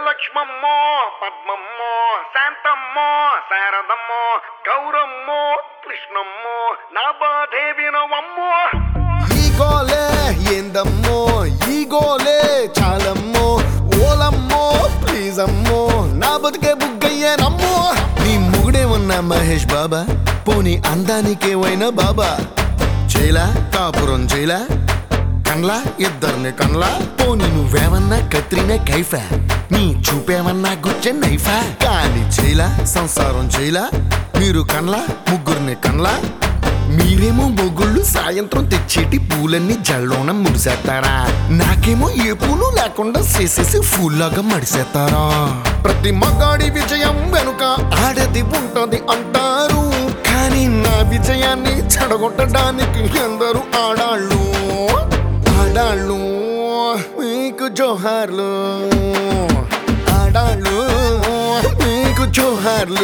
లక్ష్మమ్మో పద్మమ్మో శాంతమ్మో శారదమ్మో గౌరమ్మో కృష్ణమ్మో నా బాధే వినవమ్మో ఈ గోలే ఏందమ్మో ఈ గోలే చాలమ్మో ఓలమ్మో ప్లీజ్ అమ్మో నా బతుకే బుగ్గయ్యానమ్మో నీ ముగుడేమన్నా మహేష్ బాబా పోనీ అందానికేవైనా బాబా జైలా కాపురం జైలా కండ్లా ఇద్దరిని కండ్లా పోనీ నువ్వేమన్నా కత్రినా కైఫా నీ చూపేమన్నా గుచ్చే నైఫా కానీ జైలా సంసారం జైలా మీరు కండ్లా ముగ్గురిని కండ్లా మీరేమో మొగుళ్ళు సాయంత్రం తెచ్చేటి పూలన్నీ జల్లోన ముడిసేస్తారా నాకేమో ఏ పూలు లేకుండా చేసేసి ఫూల్లాగా మడిసేస్తారా ప్రతి మగాడి విజయం వెనుక ఆడది ఉంటది అంటారు కానీ నా విజయాన్ని చెడగొట్టడానికి ఎందరు ఆడాళ్ళు ఆడాళ్ళు మీకు జోహార్లు ఆడాళ్ళు మీకు జోహార్లు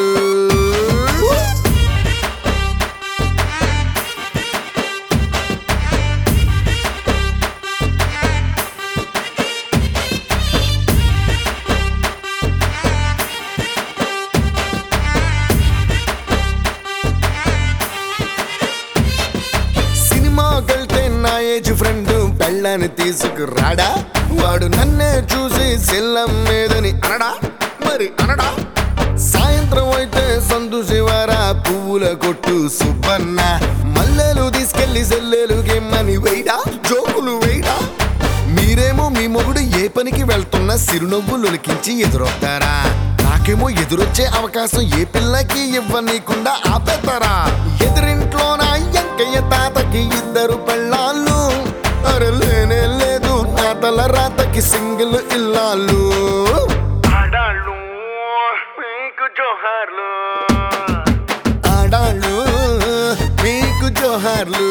సినిమాకెళ్తే నా ఏజ్ ఫ్రెండ్ పెళ్ళని తీసుకురాడా వాడు నన్నే చూసి సెల్లం మీదని అనడా మరి అనడా సాయంత్రం అయితే సందు శివారా పువ్వుల కొట్టు సుబ్బన్న మల్లెలు తీసుకెళ్లి సెల్లెలు గేమ్మని వేయడా జోకులు వేయడా మీరేమో మీ మొగుడు ఏ పనికి వెళ్తున్నా సిరునవ్వులొలికించి ఎదురొస్తారా నాకేమో ఎదురొచ్చే అవకాశం ఏ పిల్లకి ఇవ్వనీకుండా ఆపేస్తారా ఎదురింట్లో నా ఎంకయ్య తాతకి ఇద్దరు పెళ్ళాళ్ళు అరే లేనే లేదు నా తల రాతకి సింగిల్ ఇల్లాళ్ళు ఆడాళ్ళు మీకు జోహార్లు ఆడాళ్ళు మీకు జోహార్లు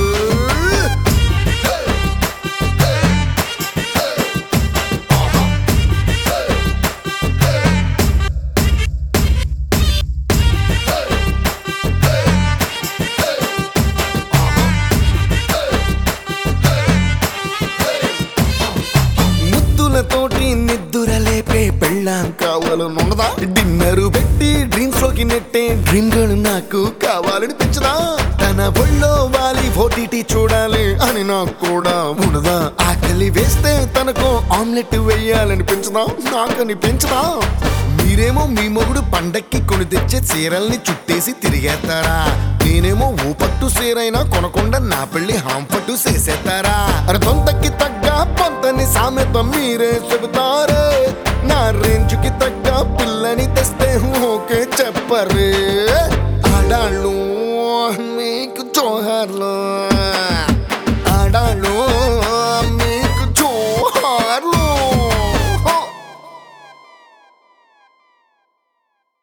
ముద్దులతోటి నిద్దుర లేపే పెళ్ళాం కావాలనున్నదా డిన్నర్ పెట్టి డ్రీమ్స్ లోకి నెట్టే డ్రీమ్ గర్ల్ నాకు కావాలని పెంచదా తన ఒళ్ళో వాలి ఓటీటీ చూడాలి అని నాకు కూడా ఉన్నదా ఆకలి వేస్తే తనకు ఆమ్లెట్ వేయాలని పెంచదా నాకని పెంచదా మీరేమో మీ మొగుడు పండక్కి కొని తెచ్చే చీరల్ని చుట్టేసి తిరిగేస్తారా నేనేమో ఓ పట్టు చీరైనా కొనకుండా నా పెళ్లి హాంపట్టు చేసేస్తారా అరే తొంతకి తగ్గ పొంతని సామెత మీరే చెబుతారే నా రేంజ్ కి తగ్గ పిల్లని తెస్తే ఓకే చెప్పరే ఆడాళ్ళు మీకు జోహార్లు